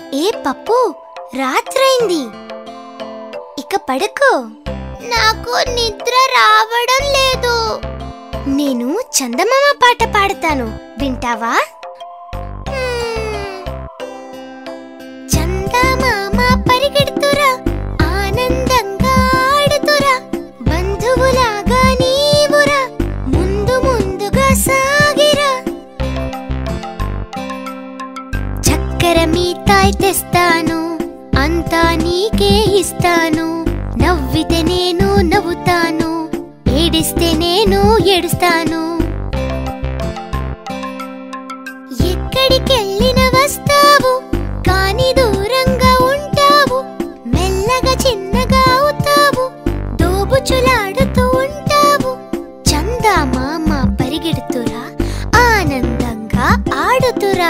ఏ పప్పు రాత్రైంది ఇక పడుకో నాకు నిద్ర రావడం లేదు నేను చందమామ పాట పాడతాను వింటావా చందమామ పరిగెడుతురా ఆనందంగా ఆడుతురా బంధువులాగా నీవురా ముందు ముందుగా సాగిరా చక్కెర మీతాయి తెస్తాను అంతా నీకే ఇస్తాను నవ్వితే నేను నవ్వుతాను ఏడిస్తే నేను ఏడుస్తాను ఎక్కడికెళ్ళిన వస్తావు కాని దూరంగా ఉంటావు మెల్లగా చిన్నగా అవుతావు దోబుచులాడుతూ ఉంటావు చందమామ పరిగెడుతురా ఆనందంగా ఆడుతురా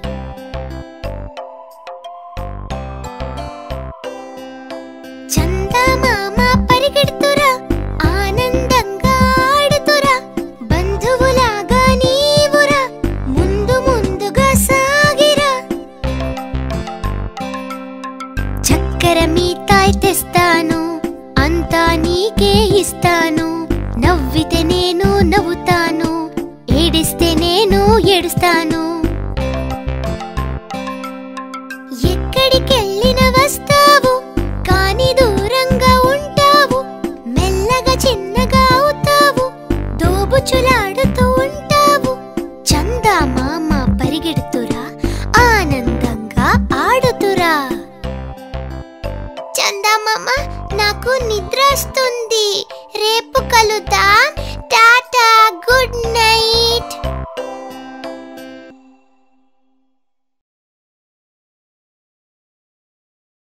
చందమామ పరిగెడుతురా ఆనందంగా ఆడుతురా బంధువులాగా నీవురా ముందు ముందుగా సాగిరా చక్కెర మీతాయి తెస్తాను అంతా నీకే ఇస్తాను నవ్వితే నేను నవ్వుతాను ఏడిస్తే నేను ఏడుస్తాను ఎక్కడికెళ్ళిన వస్తావు కాని దూరంగా ఉంటావు మెల్లగా చిన్నగా అవుతావు దోబుచులాడుతూ ఉంటావు చందమామ పరిగెడుతురా ఆనందంగా ఆడుతురా చందమామ నాకు నిద్ర వస్తుంది రేపు కలుద్దాం టాటా గుడ్ నైట్